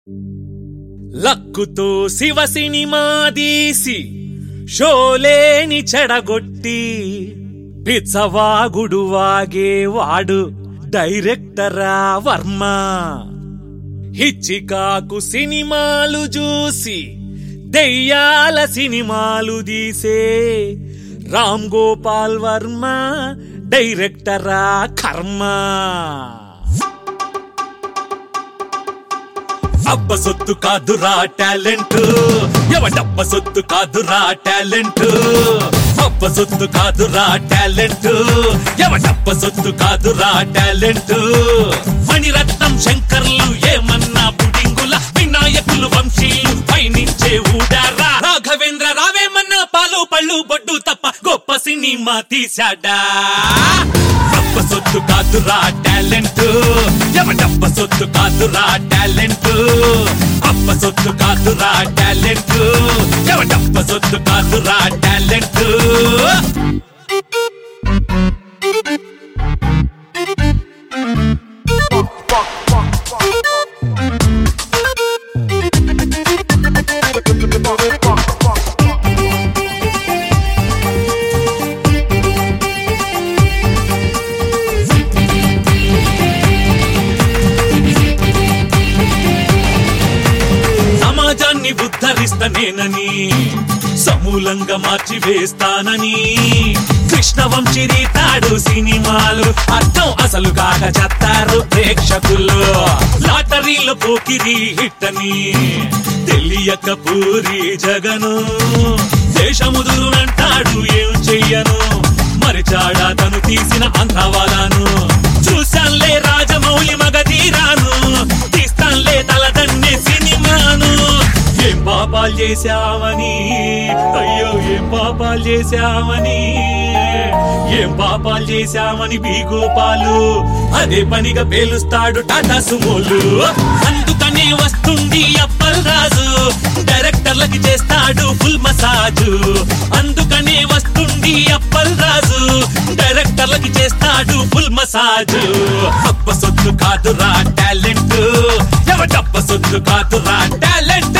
లక్కుతో Shiva cinema తీసి షోలేని చెడగొట్టి పిచ్చవాగుడు వాగేవాడు డైరెక్టరా వర్మ హిచ్చికాకు సినిమాలు చూసి దెయ్యాల సినిమాలు తీసే రామ్ గోపాల్ వర్మ డైరెక్టరా కర్మ అబ్బ సొత్తు కాదురా టాలెంట్ ఎవడబ్బ సొత్తు కాదురా టాలెంట్ అబ్బ సొత్తు కాదురా టాలెంట్ ఎవడబ్బ సొత్తు కాదురా టాలెంట్ మణిరత్నం శంకర్లు ఏమన్నా పుడింగుల వినాయకులు వంశీయులు పయనించే ఊడారా రాఘవేంద్ర రావేమన్నా పాలు పళ్ళు బొడ్డు తప్ప గొప్ప సినిమా తీశాడా డబ్బ సొత్తు కాదురా టాలెంట్ ఎవడబ్బ సొత్తు కాదురా టాలెంట్ అబ్బ సొత్తు కాదురా టాలెంట్ ఎవడబ్బ సొత్తు కాదురా టాలెంట్ సమాజాన్ని ఉద్ధరిస్తనేనని సమూలంగా మార్చి వేస్తానని కృష్ణవంశీ తాడు సినిమాలు అర్థం అసలు కాక చెత్తారు ప్రేక్షకులు లాటరీలో పోకిరి హిట్ అని తెలియక పూరి జగను దేశముదురునంటాడు ఏం చెయ్యను మరిచాడా తను తీసిన ఆంధ్రవాలాను చూశాన్లే రాజమౌళి మగధీరాను తీస్తాన్లే తలదన్నే సినిమాను ఏం పాపాలు చేశావని అయ్యో ఏం పాపాలు చేశావని ఏం పాపాలు చేశామని బీగోపాలు అదే పనిగా పేలుస్తాడు టాటా సుమోలు అందుకనే వస్తుంది అప్పల్ రాజు డైరెక్టర్లకి చేస్తాడు ఫుల్ మసాజు అందుకనే వస్తుంది అప్పల్ రాజు డైరెక్టర్లకి చేస్తాడు ఫుల్ మసాజు అప్ప సొత్తు కాదురా టాలెంట్ ఎవడప్ప సొత్తు కాదురా టాలెంట్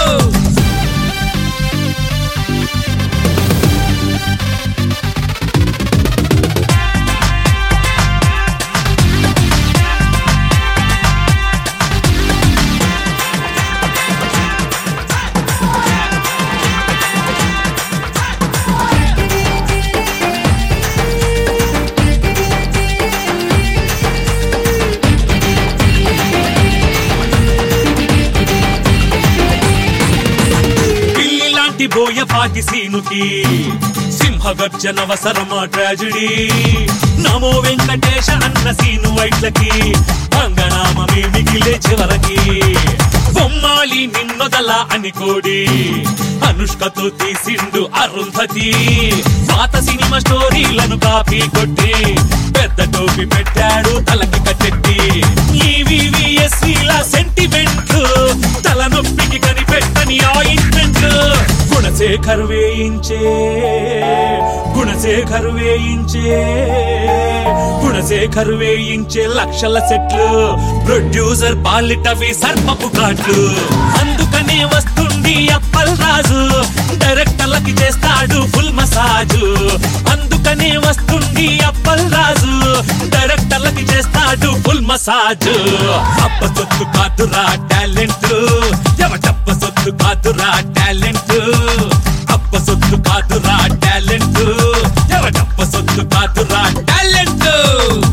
పిల్లి లాంటి బోయపాటి సీనుకి సింహగర్జన అవసరమా ట్రాజడీ నమో వెంకటేశ అన్న సీను వైట్లకి అంగనామమే మిగిలే చివరకి బొమ్మాలి నిన్నొదల అని కోడి అనుష్కతో తీసిండు అరుంధతి పాత సినిమా స్టోరీలను కాపీ కొట్టి పెద్ద టోపీ పెట్టాడు తలకి కట్టెట్టి ఈవీవీఎస్సీల సెంటిమెంట్ తలనొప్పికి కనిపెట్టని ఆయింట్మెంట్ గుణశేఖర్ వేయించే గుణశేఖర్ వేయించే గుణశేఖర్ వేయించే లక్షల సెట్లు ప్రొడ్యూసర్ పాలిటవి సర్పపు ఘాట్లు అందుకనే వస్తుంది అప్పల్ రాజు డైరెక్టర్లకి చేస్తాడు ఫుల్ మసాజు అందుకనే వస్తుంది అప్పల్ రాజు డైరెక్టర్లకి చేస్తాడు ఫుల్ మసాజు అప్ప సొత్తు కాదురా టాలెంట్ ఎవటప్ప సొత్తు కాదురా టాలెంట్ అప్ప సొత్తు కాదురా టాలెంట్ ఎవటప్ప సొత్తు కాదురా టాలెంట్